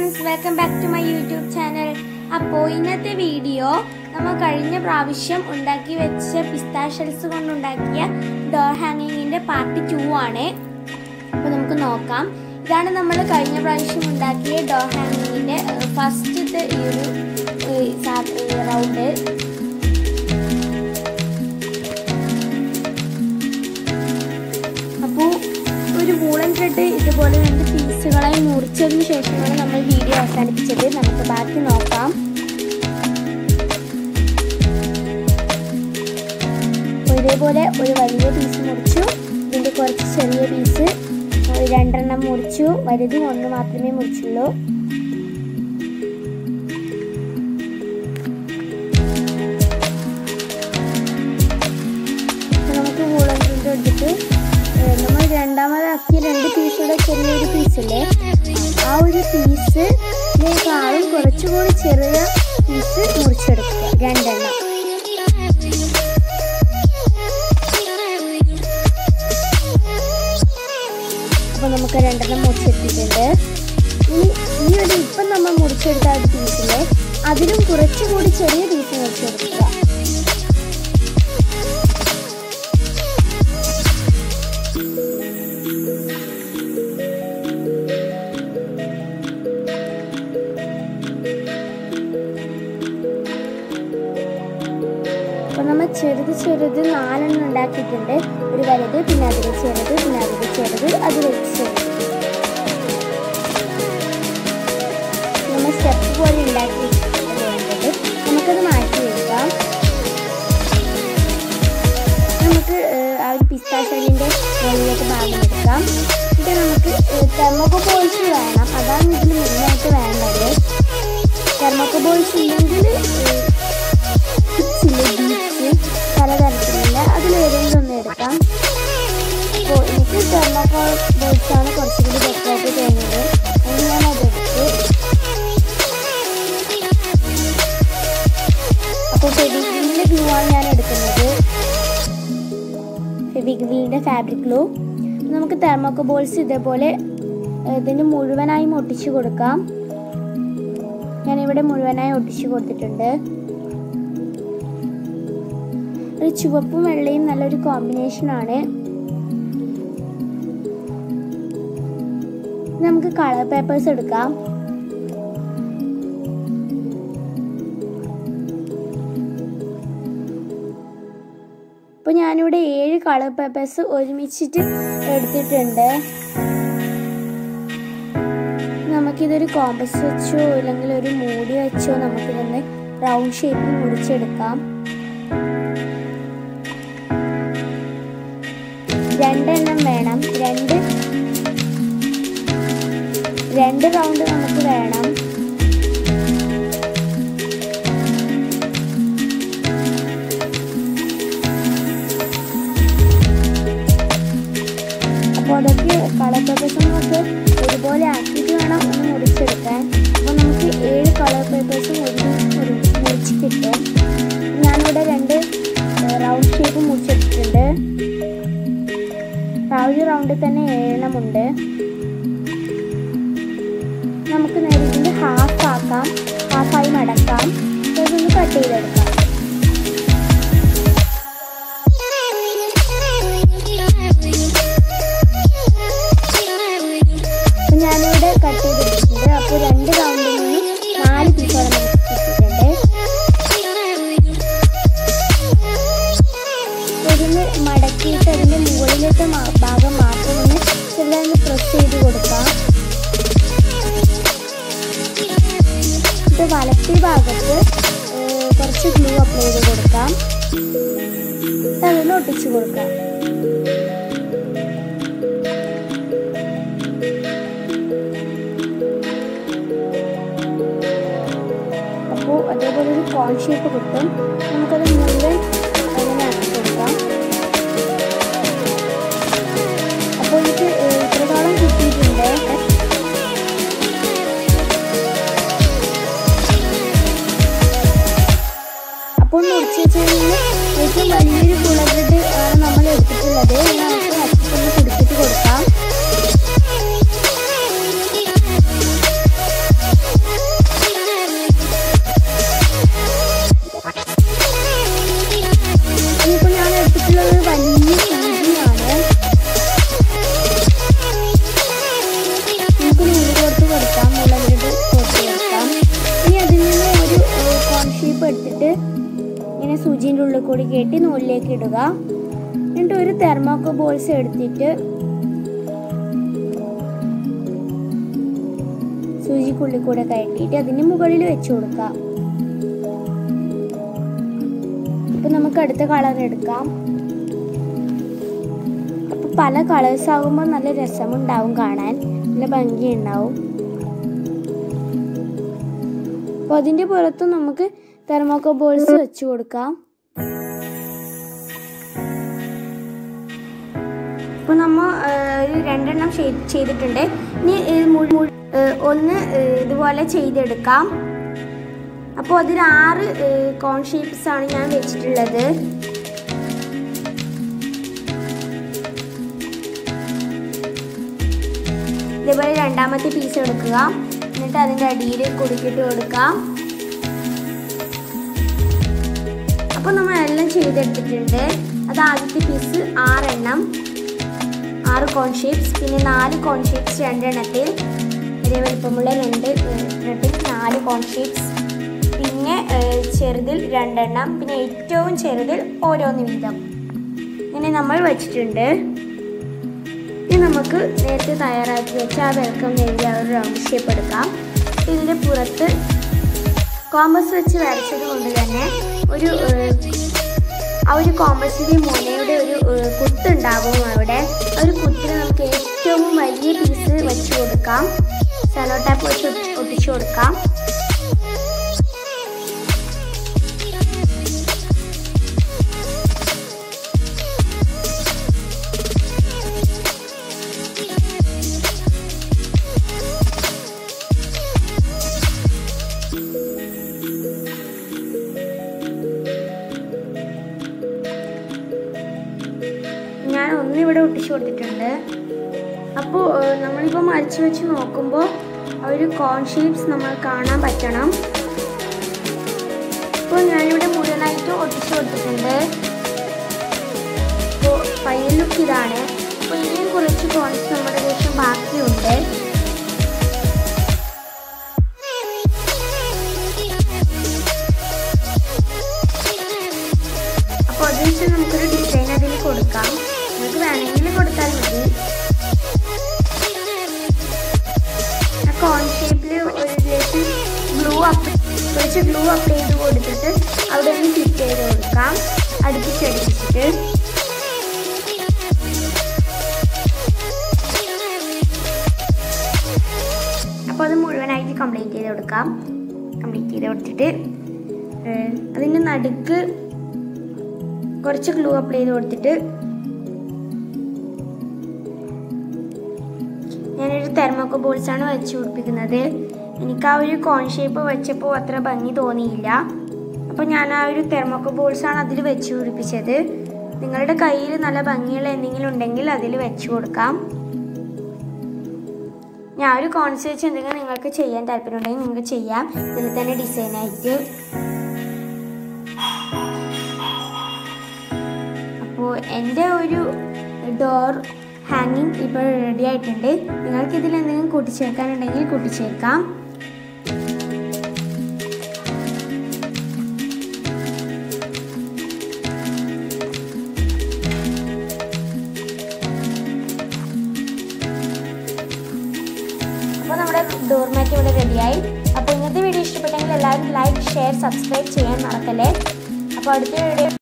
friends welcome back to my YouTube channel അപ്പോൾ ഇന്നത്തെ video നമ്മൾ കഴിഞ്ഞ പ്രാവശ്യം ഉണ്ടാക്കി വെച്ച പിസ്താ ഷെൽസ് കൊണ്ടുണ്ടാക്കിയ ഡോർ ഹാങ്ങിങ്ങിൻ്റെ പാർട്ട് ടു ആണ് അപ്പോൾ നമുക്ക് നോക്കാം ഇതാണ് നമ്മൾ കഴിഞ്ഞ പ്രാവശ്യം ഉണ്ടാക്കിയ ഡോർ ഹാങ്ങിങ്ങിൻ്റെ ഫസ്റ്റത്തെ ഈ ഒരു റൗണ്ട് അപ്പോൾ ഒരു വൂളൻ ത്രെഡ് ഇതുപോലെ രണ്ട് പീസുകളായി മുറിച്ചതിന് ശേഷമാണ് നമ്മൾ വീഡിയോ അവസാനിപ്പിച്ചത് നമുക്ക് ബാക്കി നോക്കാം അപ്പോൾ ഇതേപോലെ ഒരു വലിയ പീസ് മുറിച്ചു ഇതിൻ്റെ കുറച്ച് ചെറിയ പീസ് രണ്ടെണ്ണം മുറിച്ചു വലുത് ഒന്ന് മാത്രമേ മുറിച്ചുള്ളൂ നമുക്ക് വൂളൻ ത്രെഡ് എടുത്തിട്ട് നമ്മൾ രണ്ടാമതാക്കിയ രണ്ട് പീസുടെ ചെറിയൊരു പീസില്ലേ ആ ഒരു പീസിനേക്കാളും കുറച്ചുകൂടി ചെറിയ പീസ് മുറിച്ചെടുക്കുക രണ്ടെണ്ണം അപ്പോൾ നമുക്ക് രണ്ടെണ്ണം മുറിച്ചെടുത്തിട്ടുണ്ട് ഇനി ഈ ഒരു ഇപ്പം നമ്മൾ മുറിച്ചെടുത്ത ഒരു പീസിലെ അതിലും കുറച്ചുകൂടി ചെറിയ പീസ് മുറിച്ചെടുക്കുക അപ്പോൾ നമ്മൾ ചെറുത് ചെറുത് നാലെണ്ണം ഉണ്ടാക്കിയിട്ടുണ്ട് ഒരു വലുത് പിന്നെ അതിൽ ചെറുത് പിന്നെ അതിൽ ചെറുത് അതിൽ ചെറുത് നമ്മൾ സ്റ്റെപ്പ് പോലെ ഉണ്ടാക്കി വേണ്ടത് നമുക്കത് മാറ്റി വെക്കാം നമുക്ക് ആ ഒരു പിസ്താഷലിൻ്റെ മുകളിലേക്ക് ഭാഗം എടുക്കാം എന്നിട്ട് നമുക്ക് തെർമോക്കോ ബോൾസ് വേണം അതാണ് ഇതിൽ മെയിനായിട്ട് വേണ്ടത് തെർമോക്കോ ബോൾസ് ഇല്ലെങ്കിൽ ചില്ല് ബീച്ച് പലതരത്തിലുള്ള അതിലേതെങ്കിലും ഒന്ന് എടുക്കാം അപ്പോൾ എനിക്ക് തെർമോക്കോൾ ബോൾസാണ് കുറച്ചുകൂടി ബെറ്ററായിട്ട് തോന്നിയത് അതുകൊണ്ട് ഞാൻ അതെടുത്തു അപ്പോൾ ഫെബിഗ്രീനിൻ്റെ ഗ്ലൂ ആണ് ഞാൻ എടുക്കുന്നത് ഫെബിഗ്രീനിൻ്റെ ഫാബ്രിക് ഗ്ലൂ നമുക്ക് തെർമോക്കോ ബോൾസ് ഇതേപോലെ ഇതിന് മുഴുവനായും ഒട്ടിച്ചു കൊടുക്കാം ഞാനിവിടെ മുഴുവനായി ഒട്ടിച്ചു കൊടുത്തിട്ടുണ്ട് ഒരു ചുവപ്പും വെള്ളയും നല്ലൊരു കോമ്പിനേഷൻ ആണ് നമുക്ക് കളർ പേപ്പേഴ്സ് എടുക്കാം ഇപ്പോൾ ഞാനിവിടെ ഏഴ് കളർ പേപ്പേഴ്സ് ഒരുമിച്ചിട്ട് എടുത്തിട്ടുണ്ട് നമുക്കിതൊരു കോമ്പസ് വെച്ചോ അല്ലെങ്കിൽ ഒരു മൂടി വെച്ചോ നമുക്കിതൊന്ന് റൗണ്ട് ഷേപ്പിൽ മുറിച്ചെടുക്കാം രണ്ടെണ്ണം വേണം രണ്ട് രണ്ട് റൗണ്ട് നമുക്ക് വേണം അപ്പോൾ അതൊക്കെ കളർ പേപ്പേഴ്സ് നമുക്ക് ഒരുപോലെ ആക്കിയിട്ട് വേണം ഒന്ന് മുറിച്ചെടുക്കാൻ അപ്പോൾ നമുക്ക് ഏഴ് കളർ പേപ്പേഴ്സും ഒരു മുറിച്ച് കിട്ടും ഞാനിവിടെ രണ്ട് റൗണ്ട് ഷേപ്പ് മുറിച്ചെടുത്തിട്ടുണ്ട് ആ ഒരു റൗണ്ടിൽ തന്നെ ഏഴെണ്ണമുണ്ട് നമുക്ക് നേരെ ഇതിൻ്റെ ഹാഫ് ആക്കാം ഹാഫായി മടക്കാം അതൊന്ന് കട്ട് ചെയ്തെടുക്കാം അപ്പം ഞാനിവിടെ കട്ട് ചെയ്തെടുത്തിട്ടുണ്ട് അപ്പോൾ രണ്ട് റൗണ്ടിൽ നിന്ന് നാല് പീസോളം നമുക്ക് കിട്ടിയിട്ടുണ്ട് ഇതിന് മടക്കിയിട്ട് അതിൻ്റെ മുകളിലത്തെ ഭാഗം മാത്രം ഒന്ന് ചെറുതായി പ്രസ് ചെയ്ത് കൊടുക്കാം ഇത് വലത്തെ ഭാഗത്ത് കുറച്ച് ഗ്ലൂ അപ്ലൈ ചെയ്ത് കൊടുക്കാം അതിൽ ഒട്ടിച്ചു കൊടുക്കാം അപ്പോൾ അതേപോലെ ഒരു കോൺ ഷേപ്പ് കിട്ടും നമുക്കത് മുഴുവൻ അങ്ങനെ ആക്കി കൊടുക്കാം അപ്പോൾ എനിക്ക് ഇത്രത്തോളം കിട്ടിയിട്ടുണ്ട് അപ്പോൾ മുറിച്ച് വെച്ചതിൽ ഏറ്റവും വലിയൊരു കുളബ്രെഡ് ആണ് നമ്മൾ എടുത്തിട്ടുള്ളത് നമുക്ക് അച്ഛന് പിടിപ്പിച്ച് കൊടുക്കാം എടുത്തിട്ട് ഇങ്ങനെ സൂചിൻ്റെ ഉള്ളിൽ കൂടി കയറ്റി നൂലിലേക്ക് ഇടുക എന്നിട്ട് ഒരു തെർമോക്കോ ബോൾസ് എടുത്തിട്ട് സൂചിക്കുള്ളിൽ കൂടെ കയറ്റിയിട്ട് അതിന് മുകളിൽ വെച്ച് കൊടുക്കാം അപ്പൊ നമുക്ക് അടുത്ത കളർ എടുക്കാം അപ്പൊ പല കളേഴ്സ് ആകുമ്പോൾ നല്ല രസമുണ്ടാവും കാണാൻ നല്ല ഭംഗിയുണ്ടാവും അപ്പോൾ അതിൻ്റെ പുറത്തും നമുക്ക് തെർമോക്കോ ബോൾസ് വെച്ച് കൊടുക്കാം ഇപ്പോൾ നമ്മൾ ഒരു രണ്ടെണ്ണം ചെയ്- ചെയ്തിട്ടുണ്ട് ഇനി ഇത് മുഴു- മുഴു- ഏഹ് ഒന്ന് ഏഹ് ഇതുപോലെ ചെയ്തെടുക്കാം അപ്പോൾ അതിൽ ആറ് കോൺ ഷേപ്സ് ആണ് ഞാൻ വെച്ചിട്ടുള്ളത് ഇതേപോലെ രണ്ടാമത്തെ പീസ് എടുക്കുക എന്നിട്ട് അതിൻ്റെ അടിയിൽ കുടുക്കിട്ട് കൊടുക്കാം അപ്പോൾ നമ്മൾ എല്ലാം ചെയ്തെടുത്തിട്ടുണ്ട് അത് ആദ്യത്തെ പീസ് ആറെണ്ണം ആറ് കോൺ ഷേപ്സ് പിന്നെ നാല് കോൺ ഷേപ്സ് രണ്ടെണ്ണത്തിൽ ഒരേ വലിപ്പമുള്ള രണ്ട് ത്രെഡിൽ നാല് കോൺ ഷേപ്സ് പിന്നെ ഏഹ്, ചെറുതിൽ രണ്ടെണ്ണം പിന്നെ ഏറ്റവും ചെറുതിൽ ഓരോന്ന് വീതം ഇങ്ങനെ നമ്മൾ വെച്ചിട്ടുണ്ട് ഇനി നമുക്ക് നേരത്തെ തയ്യാറാക്കി വെച്ച ആ വെൽക്കം എഴുതി ആ ഒരു റൗണ്ട് ഷേപ്പ് എടുക്കാം ഇതിൻ്റെ പുറത്ത് കോമ്പസ് വെച്ച് വരച്ചത് കൊണ്ട് തന്നെ ഒരു ഏഹ്, ആ ഒരു കോമ്പസിൻ്റെ മുനയുടെ ഒരു ഏഹ്, കുത്തുണ്ടാവും അവിടെ ആ ഒരു കുത്തിന് നമുക്ക് ഏറ്റവും വലിയ പീസ് വെച്ച് കൊടുക്കാം സെലോ ടാപ്പ് വെച്ച് ഒട്ടി- ഒട്ടിച്ചു കൊടുക്കാം ഞാൻ ഒന്നിവിടെ ഒട്ടിച്ചു കൊടുത്തിട്ടുണ്ട് അപ്പോൾ നമ്മളിപ്പോൾ മറിച്ച് വെച്ച് നോക്കുമ്പോൾ ആ ഒരു കോൺ ഷേപ്സ് നമ്മൾ കാണാൻ പറ്റണം അപ്പോൾ ഞാനിവിടെ മുഴുവനായിട്ട് ഒട്ടിച്ചു കൊടുത്തിട്ടുണ്ട് അപ്പോൾ ഫൈനൽ ലുക്ക് ഇതാണ് അപ്പോൾ ഇനിയും കുറച്ച് കോൺസ് നമ്മുടെ ദേശം ബാക്കിയുണ്ട് അപ്പോൾ അതിന് ശേഷം നമുക്കൊരു ഡിസൈൻ അതിൽ കൊടുക്കാം നമുക്ക് വേണമെങ്കിൽ കൊടുത്താൽ മതി ആ കോൺ ഷേപ്പിൽ ഒരു ലേശം ഗ്ലൂ അപ്പ് കുറച്ച് ഗ്ലൂ അപ്ലൈ ചെയ്ത് കൊടുത്തിട്ട് അവിടെ ഒന്ന് ഫിറ്റ് ചെയ്ത് കൊടുക്കാം അടുപ്പിച്ചടുപ്പിച്ചിട്ട് അപ്പോൾ അത് മുഴുവനായിട്ട് കംപ്ലീറ്റ് ചെയ്ത് കൊടുക്കാം കംപ്ലീറ്റ് ചെയ്ത് കൊടുത്തിട്ട് ഏഹ്, അതിൻ്റെ നടുക്ക് കുറച്ച് ഗ്ലൂ അപ്ലൈ ചെയ്ത് കൊടുത്തിട്ട് ഞാനൊരു തെർമോക്കോ ബോൾസ് ആണ് വെച്ച് പിടിപ്പിക്കുന്നത് എനിക്ക് ആ ഒരു കോൺ ഷേപ്പ് വെച്ചപ്പോൾ അത്ര ഭംഗി തോന്നിയില്ല അപ്പോൾ ഞാൻ ആ ഒരു തെർമോക്കോ ബോൾസ് ആണ് അതിൽ വെച്ച് പിടിപ്പിച്ചത് നിങ്ങളുടെ കയ്യിൽ നല്ല ഭംഗിയുള്ള എന്തെങ്കിലും ഉണ്ടെങ്കിൽ അതിൽ വെച്ച് കൊടുക്കാം ഞാൻ ഒരു കോൺസ് വെച്ച് എന്തെങ്കിലും നിങ്ങൾക്ക് ചെയ്യാൻ താല്പര്യമുണ്ടെങ്കിൽ നിങ്ങൾക്ക് ചെയ്യാം ഇതിൽ തന്നെ ഡിസൈനായിട്ട് അപ്പോൾ എൻ്റെ ഒരു ഡോർ ഹാങ്ങിങ് ഇപ്പോൾ റെഡി ആയിട്ടുണ്ട് നിങ്ങൾക്ക് ഇതിൽ എന്തെങ്കിലും കൂട്ടിച്ചേർക്കാനുണ്ടെങ്കിൽ കൂട്ടിച്ചേർക്കാം അപ്പോൾ നമ്മുടെ ഡോർ മാറ്റ് ഇവിടെ റെഡിയായി അപ്പോൾ ഇന്നത്തെ വീഡിയോ ഇഷ്ടപ്പെട്ടെങ്കിൽ എല്ലാവരും ലൈക്ക് ഷെയർ സബ്സ്ക്രൈബ് ചെയ്യാൻ മറക്കല്ലേ അപ്പോൾ അടുത്ത വീഡിയോ